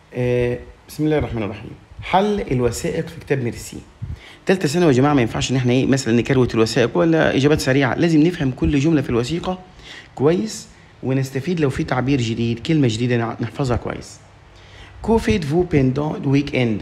آه، بسم الله الرحمن الرحيم حل الوثائق في كتاب ميرسي تالتة ثانوي يا جماعة ما ينفعش إن إحنا إيه مثلا نكروت الوثائق ولا إجابات سريعة لازم نفهم كل جملة في الوثيقة كويس ونستفيد لو في تعبير جديد كلمة جديدة نع- نحفظها كويس كو فيت فو بيندون ويك إند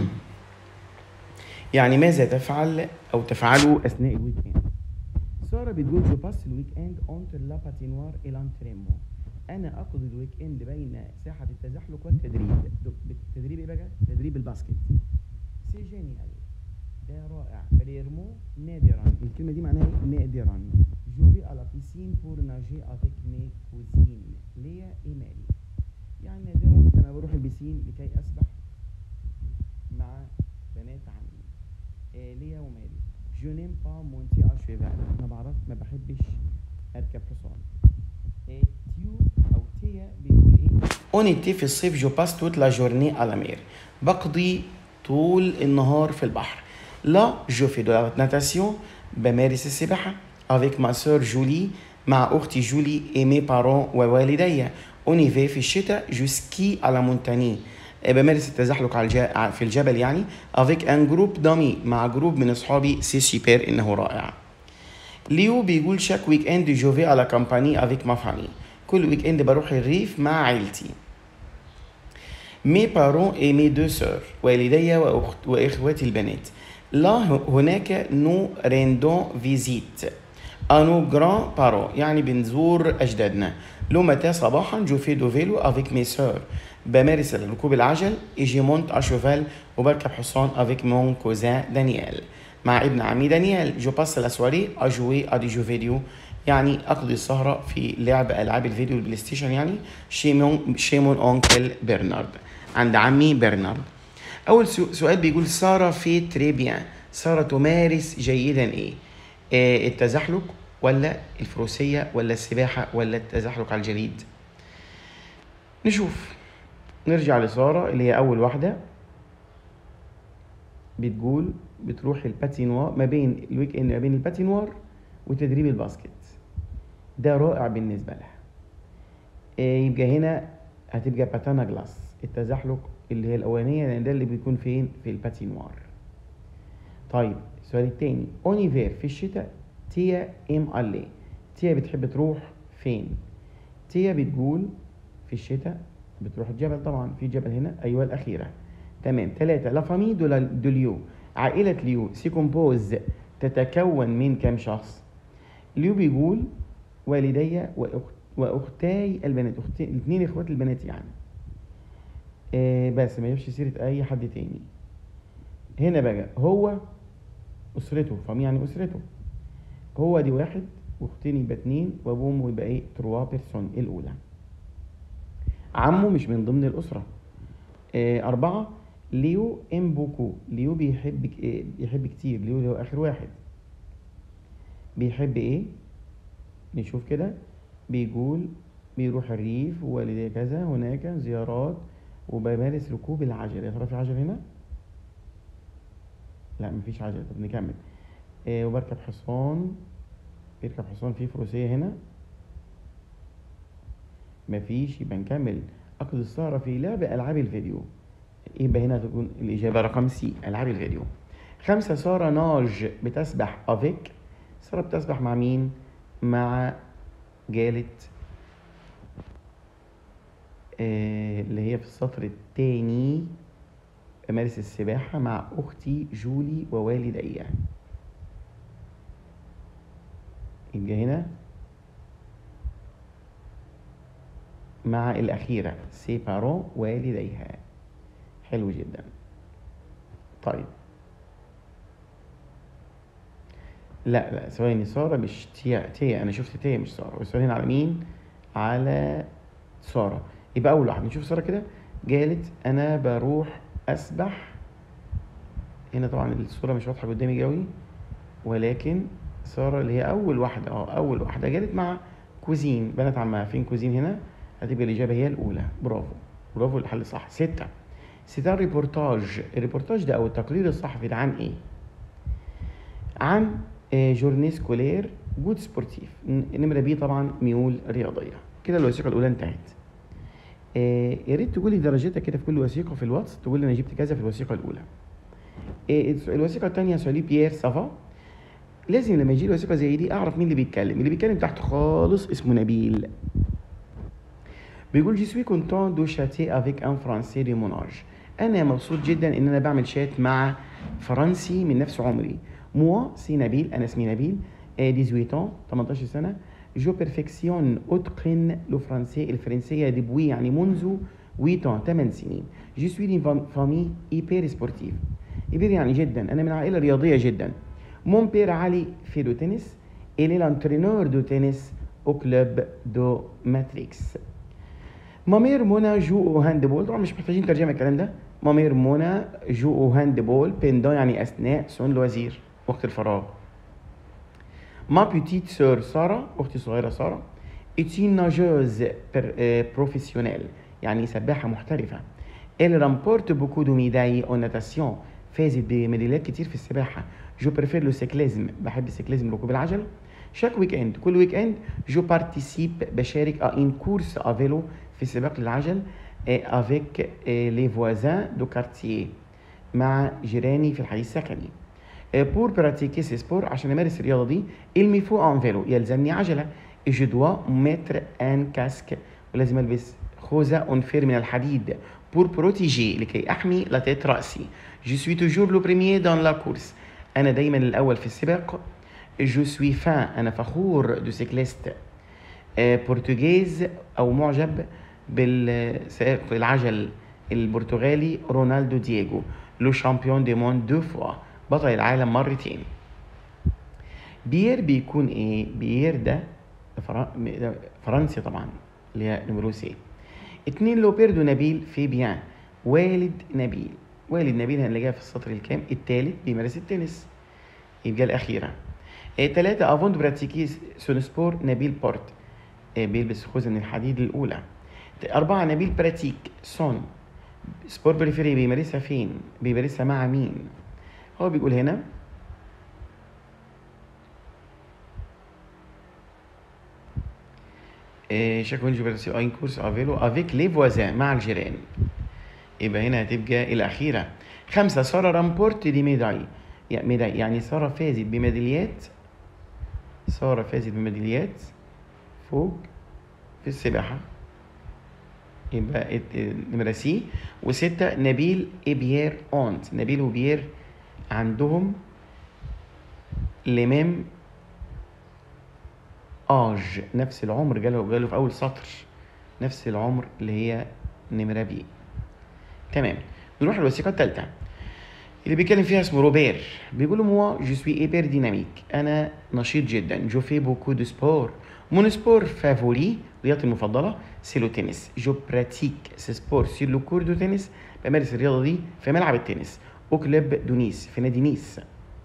يعني ماذا تفعل أو تفعلوا أثناء الويك إند سارة بتقول جو باس الويك إند أونتر لا باتينوار إلى أنتريمون أنا أقضي الويك إند بين ساحة التزحلق والتدريب التدريب إيه بقى؟ تدريب الباسكت سي جينيال ده رائع ريرمو نادرا الكلمة دي معناها إيه؟ نادرا جو في على بيسين بور ناجي افيك مي كوزين ليا ايه مالي يعني نادرا لما بروح البسين لكي اسبح مع بنات عمي آه ليا ومالي جو نيم با مونتي ا شيفال ما بعرف ما بحبش اركب حصان آه تيو او تيا بيقول ايه اون ايتي في الصيف جو باس توت لا جورني على مير بقضي طول النهار في البحر لا جو في دو لا ناتاسيون بمارس السباحة avec ma sœur جولي مع أختي جولي et mes parents ووالدي on y va في الشتاء جو سكي على مونتاني بمارس التزحلق على الج... في الجبل يعني avec un groupe d'amis مع جروب من أصحابي سي سوبر إنه رائع ليو بيقول شاك ويك اند جو في على كامباني افيك ما فامي كل ويك اند بروح الريف مع عيلتي مي بارون اي مي دو سور والدي وأخت واخواتي البنات لا هناك نو ريندون فيزيت انو جران بارون يعني بنزور اجدادنا لو متى صباحا جو في دو فيلو افيك مي سور بمارس ركوب العجل ايجي مونت اشوفال وبركب حصان افيك مون كوزان دانيال مع ابن عمي دانيال جو باس لا سواري اجوي ادي جو فيديو يعني اقضي السهره في لعب العاب الفيديو البلاي ستيشن يعني شيمون شيمون اونكل برنارد عند عمي برنارد اول سو- سؤال بيقول ساره في تري بيان ساره تمارس جيدا ايه آه التزحلق ولا الفروسيه ولا السباحه ولا التزحلق على الجليد نشوف نرجع لساره اللي هي اول واحده بتقول بتروح الباتينوار ما بين الويك اند ما بين الباتينوار وتدريب الباسكت ده رائع بالنسبه لها آه، يبقى هنا هتبقى باتانا جلاس التزحلق اللي هي الاولانيه لان ده اللي بيكون فين في الباتينوار طيب السؤال التاني اونيفير في الشتاء تيا ام الي تيا بتحب تروح فين تيا بتقول في الشتاء بتروح الجبل طبعا في جبل هنا ايوه الاخيره تمام ثلاثة لا فامي دو لا- دو ليو عائلة ليو سي كومبوز تتكون من كام شخص ليو بيقول والدي وأخت واختاي البنات اختي الاثنين اخوات البنات يعني آه بس ما يجيبش سيره اي حد تاني هنا بقى هو اسرته فم يعني اسرته هو دي واحد واختين يبقى اتنين وابوه يبقى ايه تروا بيرسون الاولى عمه مش من ضمن الاسره آه اربعه ليو ام بوكو ليو بيحب ك- إيه؟ بيحب كتير ليو اللي هو اخر واحد بيحب ايه نشوف كده بيقول بيروح الريف ووالديه كذا هناك زيارات وبمارس ركوب العجل يا ترى في عجل هنا لا مفيش عجل طب نكمل آه وبركب حصان بيركب حصان فيه فروسية هنا مفيش يبقى نكمل أقضي السهرة في لعب ألعاب الفيديو يبقى هنا تكون الإجابة رقم سي ألعاب الفيديو خمسة سارة ناج بتسبح أفيك سارة بتسبح مع مين؟ مع جالة آه، اللي هي في السطر التاني أمارس السباحة مع أختي جولي ووالدي يبقى هنا مع الأخيرة سي بارون والديها حلو جدا طيب لا لا ثواني سارة مش تيا تيا أنا شفت تيا مش سارة والسؤال هنا على مين؟ على سارة يبقى أول واحد نشوف سارة كده قالت أنا بروح أسبح هنا طبعا الصورة مش واضحة قدامي قوي ولكن سارة اللي هي أول واحدة اه أول واحدة قالت مع كوزين بنات عمها فين كوزين هنا هتبقى الإجابة هي الأولى برافو برافو الحل صح ستة ستة ريبورتاج الريبورتاج ده أو التقرير الصحفي ده عن إيه؟ عن آه، جورني سكولير جود سبورتيف ن- نمرة بي طبعا ميول رياضية كده الوثيقة الأولى انتهت آه، يا ريت تقول لي درجتك كده في كل وثيقه في الواتس تقول لي انا جبت كذا في الوثيقه الاولى آه، الوثيقه الثانيه سؤالي بيير سافا لازم لما يجي لي وثيقه زي دي اعرف مين اللي بيتكلم اللي بيتكلم تحت خالص اسمه نبيل بيقول جي سوي كونتون دو شاتي افيك ان فرانسي دي موناج انا مبسوط جدا ان انا بعمل شات مع فرنسي من نفس عمري موا سي نبيل انا اسمي نبيل 18 18 سنه جو بيرفكسيون اتقن لو فرانسي الفرنسيه ديبوي يعني منذ 8 8 سنين جو سوي دي فامي ايبر سبورتيف ايبر يعني جدا انا من عائله رياضيه جدا مون بير علي في دو تنس il est l'entraîneur de tennis au club de Matrix مامير منى جو او هاند بول طبعا مش محتاجين ترجمه الكلام ده مامير منى جو او هاند بول بيندا يعني اثناء سون لوازير وقت الفراغ ما بيتيت سور ساره اختي الصغيره ساره اتي ناجوز بروفيسيونيل يعني سباحه محترفه elle remporte beaucoup de médailles en natation فازت بميداليات كتير في السباحه جو بريفير لو سيكليزم بحب السيكليزم ركوب العجل شاك ويك اند كل ويك اند جو بارتيسيب بشارك ان كورس افيلو في سباق للعجل افيك لي فوازان دو كارتيer مع جيراني في الحي السكني بور براتيكي سي سبور عشان امارس الرياضه دي المي فو ان فيلو يلزمني عجله جو دوا متر ان كاسك ولازم البس خوذه اونفير من الحديد بور بروتيجي لكي احمي لا تيت راسي جو سوي توجور لو بريمير دون لا كورس انا دايما الاول في السباق جو سوي فان انا فخور دو سيكليست برتغيز او معجب بالسائق العجل البرتغالي رونالدو دييغو لو شامبيون دي موند دو فوا بطل العالم مرتين بيير بيكون ايه بيير ده فرنسي طبعا اللي هي نمرو سي اتنين لو بيردو نبيل في بيان والد نبيل والد نبيل هنلاقيها في السطر الكام التالت بيمارس التنس يبقى الأخيرة إيه تلاتة افون دو براتيكي سون سبور نبيل بورت إيه بيلبس خوذة من الحديد الأولى أربعة نبيل براتيك سون سبور بريفيري بيمارسها فين؟ بيمارسها مع مين؟ هو بيقول هنا chaque fois que je un course à vélo avec les voisins مع الجيران يبقى هنا هتبقى الأخيرة خمسة سارة رامبورت دي ميداي ميداي يعني سارة فازت بميداليات سارة فازت بميداليات فوق في السباحة يبقى نمرة سي وستة نبيل إبيير أونت نبيل وبيير عندهم لمام آج نفس العمر جاله جاله في أول سطر نفس العمر اللي هي نمرة بي تمام نروح للوثيقة التالتة اللي بيتكلم فيها اسمه روبير بيقول موا جو سوي ايبر ديناميك انا نشيط جدا جو في بوكو دو سبور مون سبور فافوري رياضتي المفضلة سي لو تنس جو براتيك سي سبور سي لو كور دو تنس بمارس الرياضة دي في ملعب التنس او كلوب دو نيس في نادي نيس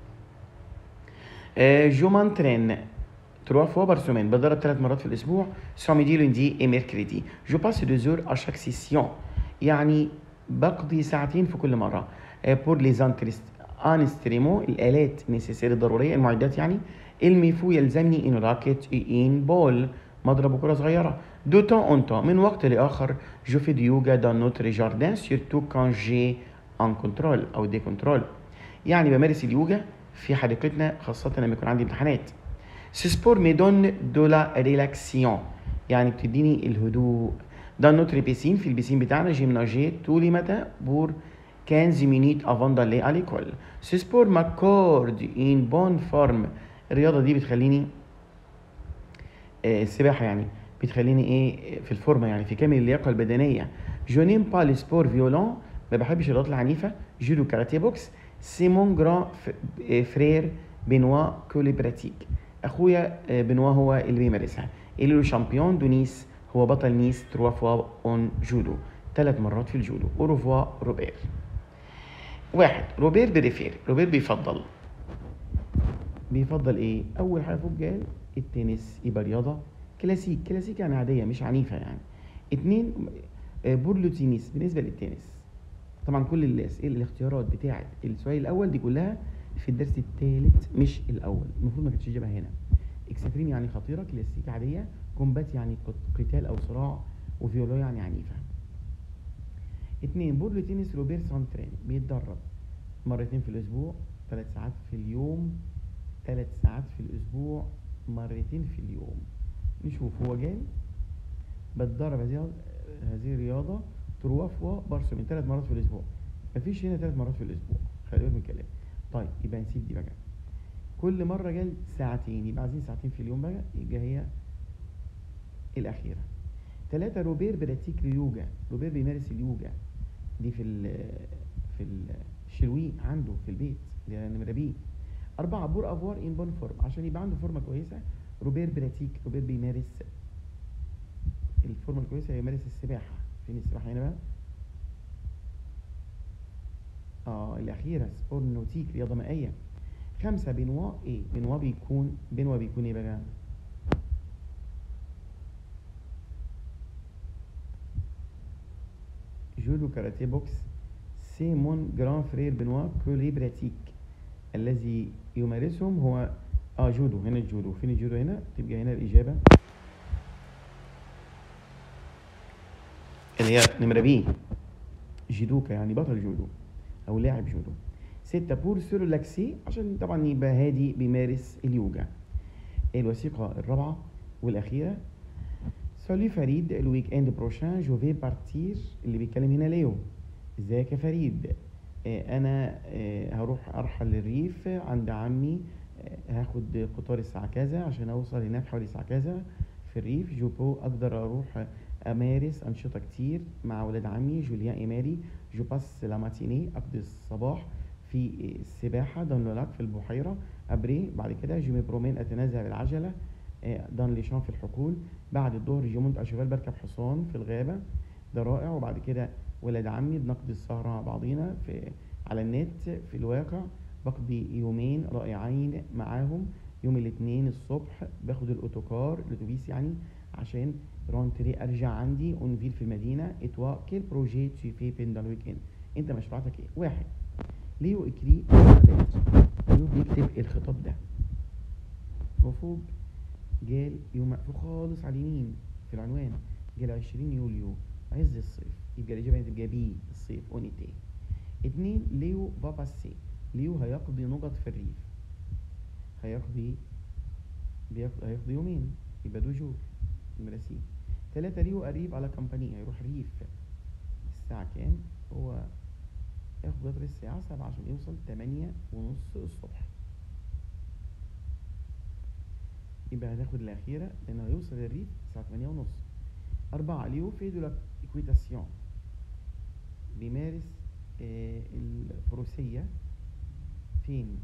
آه جو مانترين trois fois par semaine بتدرب ثلاث مرات في الاسبوع samedi lundi et mercredi je passe deux heures à chaque session يعني بقضي ساعتين في كل مره بور لي انستريمو الالات نسيسير الضروريه المعدات يعني الميفو يلزمني ان راكت ان بول مضرب كره صغيره دو تون اون تون من وقت لاخر جو في دي يوجا دان نوتر جاردن سيرتو كان جي ان كنترول او دي كنترول يعني بمارس اليوجا في حديقتنا خاصه لما يكون عندي امتحانات سي سبور مي دون دو لا ريلاكسيون يعني بتديني الهدوء دان نوتر بيسين في البيسين بتاعنا جيمناجي طولي متى بور 15 minutes avant d'aller à l'école. Ce sport m'accorde une bonne forme. الرياضة دي بتخليني السباحة يعني بتخليني ايه في الفورمة يعني في كامل اللياقة البدنية. جو نيم با لي سبور فيولون ما بحبش الرياضات العنيفة. جودو كاراتيه بوكس. سي مون جران فرير بنوا كولي براتيك. اخويا بنوا هو اللي بيمارسها. اللي له شامبيون دو نيس هو بطل نيس تروا فوا اون جودو. ثلاث مرات في الجودو. اوروفوا روبير. واحد روبير بريفير روبير بيفضل بيفضل ايه اول حاجه فوق قال التنس يبقى رياضه كلاسيك كلاسيك يعني عاديه مش عنيفه يعني اتنين بورلوتينيس بالنسبه للتنس طبعا كل الاسئله الاختيارات بتاعه السؤال الاول دي كلها في الدرس الثالث مش الاول المفروض ما كانتش تجيبها هنا اكستريم يعني خطيره كلاسيك عاديه كومبات يعني قتال او صراع وفيولو يعني عنيفه اتنين بور تنس روبير سانترين بيتدرب مرتين في الاسبوع ثلاث ساعات في اليوم ثلاث ساعات في الاسبوع مرتين في اليوم نشوف هو جاي بتدرب هذه هذه الرياضة تروا فوا بارسو من ثلاث مرات في الاسبوع مفيش هنا ثلاث مرات في الاسبوع خلي بالك من الكلام طيب يبقى نسيب دي بقى كل مرة جال ساعتين يبقى عايزين ساعتين في اليوم بقى يبقى هي الأخيرة ثلاثة روبير براتيك اليوجا روبير بيمارس اليوجا دي في ال في الشروي عنده في البيت اللي هي نمرة بي أربعة بور أفوار إن بون فورم عشان يبقى عنده فورمة كويسة روبير براتيك روبير بيمارس الفورمة الكويسة يمارس السباحة فين السباحة هنا بقى؟ اه الأخيرة سبور نوتيك رياضة مائية خمسة بنوا ايه؟ بنوا بيكون بنوا بيكون ايه بقى؟ جودو كاراتيه بوكس سي مون جران فرير بنوا كولي براتيك الذي يمارسهم هو اه جودو هنا الجودو فين الجودو هنا تبقى هنا الإجابة اللي هي نمرة بي جيدوكا يعني بطل جودو أو لاعب جودو ستة بور سور لاكسي عشان طبعا يبقى هادي بيمارس اليوجا الوثيقة الرابعة والأخيرة سالي فريد الويك اند بروشان جو في بارتير اللي بيتكلم هنا ليو ازيك يا فريد آه انا آه هروح ارحل للريف عند عمي آه هاخد قطار الساعة كذا عشان اوصل هناك حوالي الساعة كذا في الريف جوبو اقدر اروح امارس انشطة كتير مع ولاد عمي جوليان ايماري جو باس لا ماتيني اقضي الصباح في السباحة دون لولاك في البحيرة ابري بعد كده جو مي برومين اتنازع بالعجلة دان ليشان في الحقول بعد الظهر جيمونت اشغال بركب حصان في الغابة ده رائع وبعد كده ولاد عمي بنقضي السهرة مع بعضينا في على النت في الواقع بقضي يومين رائعين معاهم يوم الاثنين الصبح باخد الاوتوكار الاتوبيس يعني عشان رونتري ارجع عندي اونفيل في المدينة اتوا كيل بروجي tu في بين ويك اند انت مشروعاتك ايه واحد ليو اكري ليو بيكتب الخطاب ده وفوق جال يوم مقفول خالص على اليمين في العنوان جال 20 يوليو عز الصيف يبقى الإجابة تبقى بي الصيف اونيتي اتنين ليو فاباسي ليو هيقضي نقط في الريف هيقضي بيقضي هيقضي يومين يبقى دو جور نمرة سي تلاتة ليو قريب على كمباني هيروح ريف الساعة كام هو ياخد قطر الساعة سبعة عشان يوصل تمانية ونص الصبح يبقى هتاخد الأخيرة لأن هيوصل الريف الساعة تمانية ونص أربعة ليو في دو إكويتاسيون بيمارس آه الفروسية فين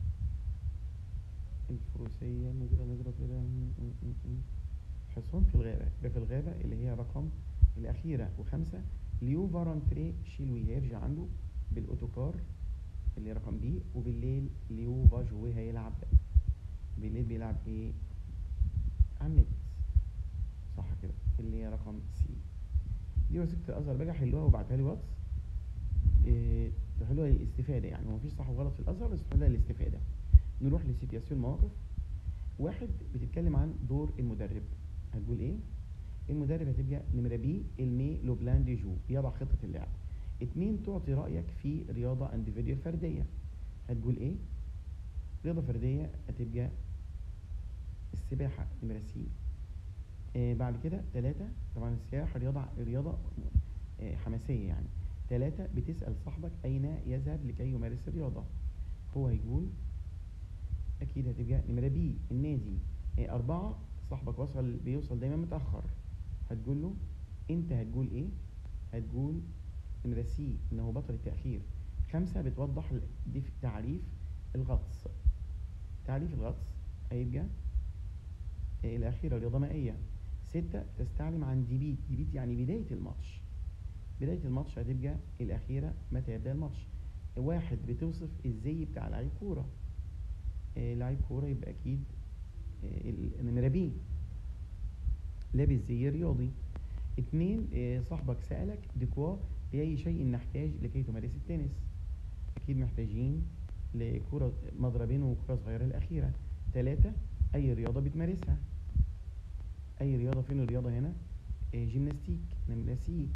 الفروسية نقرا نقرا كده حصان في الغابة يبقى في الغابة اللي هي رقم الأخيرة وخمسة ليو فارانتري شيلوي هيرجع عنده بالأوتوكار اللي هي رقم بي وبالليل ليو فاجوي هيلعب بالليل بيلعب ايه على النت صح كده اللي هي رقم سي دي وثيقة الأزهر بقى حلوها وبعتها لي واتس إيه تحلوها للاستفادة يعني هو مفيش صح وغلط في الأزهر بس تحلوها للاستفادة نروح لسيتياسيون مواقف واحد بتتكلم عن دور المدرب هتقول ايه المدرب هتبقى نمرة بي المي لو بلان دي جو يضع خطة اللعب اتنين تعطي رأيك في رياضة انديفيديوال فردية هتقول ايه رياضة فردية هتبقى السباحة نمرة سي آه بعد كده ثلاثة طبعا السباحة رياضة رياضة آه حماسية يعني ثلاثة بتسأل صاحبك أين يذهب لكي يمارس الرياضة هو هيقول أكيد هتبقى نمرة بي النادي آه أربعة صاحبك وصل بيوصل دايما متأخر هتقول له أنت هتقول إيه هتقول نمرة سي إنه بطل التأخير خمسة بتوضح دي في تعريف الغطس تعريف الغطس هيبقى الأخيرة رياضة مائية ستة تستعلم عن ديبيت ديبيت يعني بداية الماتش بداية الماتش هتبقى الأخيرة متى يبدأ الماتش واحد بتوصف الزي بتاع لعيب كورة آه لعيب كورة يبقى أكيد آه النمرة بي لابس زي رياضي اتنين آه صاحبك سألك ديكوا بأي شيء نحتاج لكي تمارس التنس أكيد محتاجين لكرة مضربين وكرة صغيرة الأخيرة ثلاثة أي رياضة بتمارسها أي رياضة فين الرياضة هنا آه جيمناستيك نمرة سي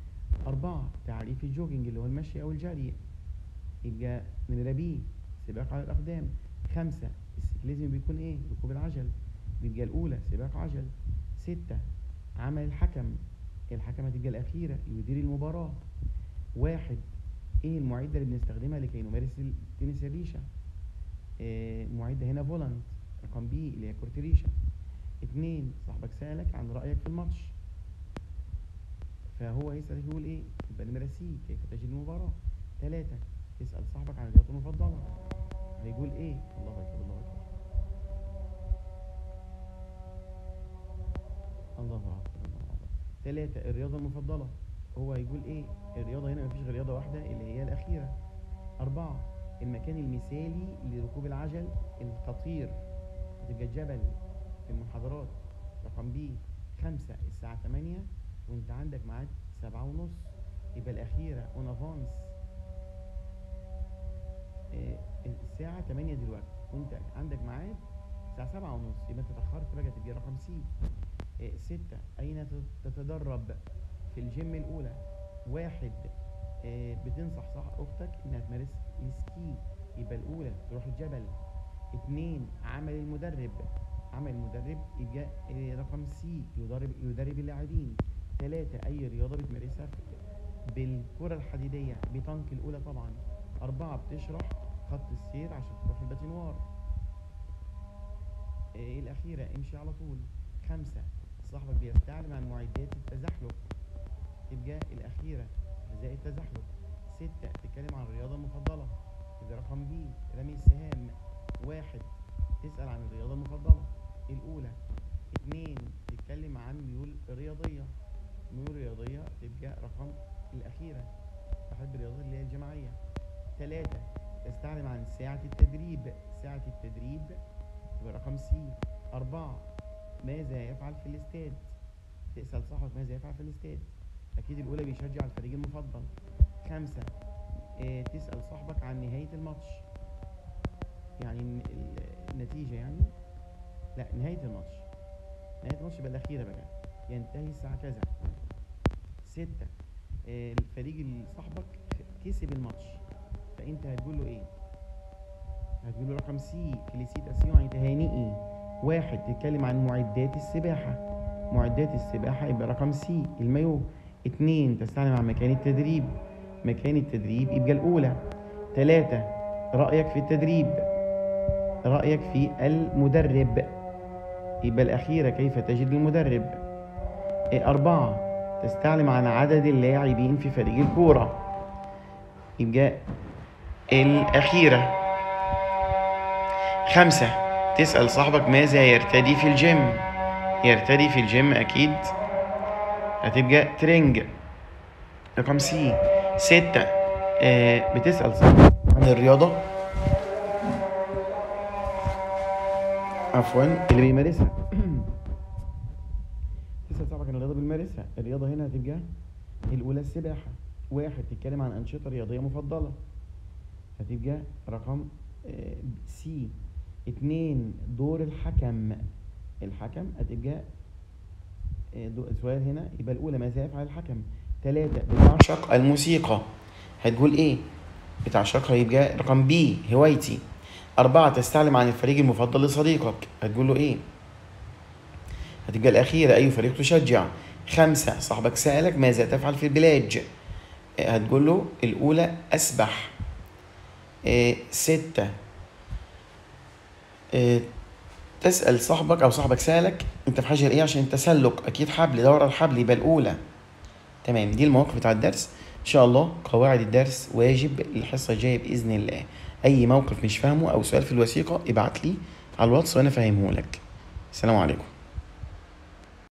أربعة تعريف الجوجنج اللي هو المشي أو الجري يبقى نمرة بي سباق على الأقدام خمسة السيكليزم بيكون إيه؟ ركوب العجل بيبقى الأولى سباق عجل ستة عمل الحكم الحكم هتبقى الأخيرة يدير المباراة واحد إيه المعدة اللي بنستخدمها لكي نمارس التنس الريشة آه معدة هنا فولانت رقم بي اللي هي كرة ريشة اتنين صاحبك سألك عن رأيك في الماتش فهو يسألك يقول ايه يبقى نمرة سي كيف تجد المباراة تلاتة تسأل صاحبك عن رياضته المفضلة هيقول ايه الله أكبر الله أكبر الله أكبر الله أكبر تلاتة الرياضة المفضلة هو هيقول ايه الرياضة هنا مفيش غير رياضة واحدة اللي هي الأخيرة أربعة المكان المثالي لركوب العجل التطهير هتبقى الجبل في المحاضرات رقم بي خمسة الساعة تمانية وانت عندك ميعاد سبعة ونص يبقى الأخيرة اون افانس الساعة تمانية دلوقتي وانت عندك ميعاد الساعة سبعة ونص يبقى انت اتأخرت بقى تبقى رقم سي آه، ستة أين تت- تتدرب في الجيم الأولى واحد آه، بتنصح صح أختك إنها تمارس السكي يبقى الأولى تروح الجبل اتنين عمل المدرب عمل المدرب يبقى آه، رقم سي يدرب يدرب اللاعبين ثلاثة أي رياضة بتمارسها في- بالكرة الحديدية بطنك الأولى طبعا أربعة بتشرح خط السير عشان تروح الباتينوار إيه الأخيرة امشي على طول خمسة صاحبك بيستعلم عن معدات التزحلق تبقى الأخيرة حذاء التزحلق ستة تتكلم عن الرياضة المفضلة يبقى رقم بي رمي السهام واحد تسأل عن الرياضة المفضلة الأولى اتنين تتكلم عن ميول رياضية ميول رياضية تبقى رقم الأخيرة بحب الرياضات اللي هي الجماعية ثلاثة تستعلم عن ساعة التدريب ساعة التدريب يبقى رقم سي أربعة ماذا يفعل في الاستاد تسأل صاحبك ماذا يفعل في الاستاد أكيد الأولى بيشجع الفريق المفضل خمسة اه تسأل صاحبك عن نهاية الماتش يعني الن- ال- النتيجة يعني لا نهاية الماتش نهاية الماتش يبقى الأخيرة بقى ينتهي الساعة كذا ستة اه الفريق اللي صاحبك كسب الماتش فأنت هتقول له إيه؟ هتقول له رقم سي فيليسيتاسيون يعني تهانئي واحد تتكلم عن معدات السباحة معدات السباحة يبقى رقم سي المايو اتنين تستعلم عن مكان التدريب مكان التدريب يبقى الأولى تلاتة رأيك في التدريب رأيك في المدرب يبقى الأخيرة كيف تجد المدرب إيه، أربعة تستعلم عن عدد اللاعبين في فريق الكورة يبقى الأخيرة خمسة تسأل صاحبك ماذا يرتدي في الجيم يرتدي في الجيم أكيد هتبقى ترنج رقم سي ستة آه بتسأل صاحبك عن الرياضة عفوا اللي بيمارسها تسأل صاحبك عن الرياضة اللي بيمارسها الرياضة هنا هتبقى الأولى السباحة واحد تتكلم عن أنشطة رياضية مفضلة هتبقى رقم آه، سي اتنين دور الحكم الحكم هتبقى آه، دو- السؤال هنا يبقى الأولى ماذا يفعل الحكم تلاتة بتعشق الموسيقى هتقول إيه؟ بتعشقها يبقى رقم بي هوايتي أربعة تستعلم عن الفريق المفضل لصديقك هتقول له إيه؟ هتبقى الأخيرة أي فريق تشجع خمسة صاحبك سألك ماذا تفعل في البلاج آه، هتقول له الأولى أسبح آه، ستة آه، تسأل صاحبك أو صاحبك سألك أنت في حاجة لإيه عشان التسلق أكيد حبل دور على الحبل يبقى الأولى تمام دي المواقف بتاع الدرس إن شاء الله قواعد الدرس واجب الحصة الجاية بإذن الله أي موقف مش فاهمه أو سؤال في الوثيقة ابعت لي على الواتس وأنا فاهمه لك السلام عليكم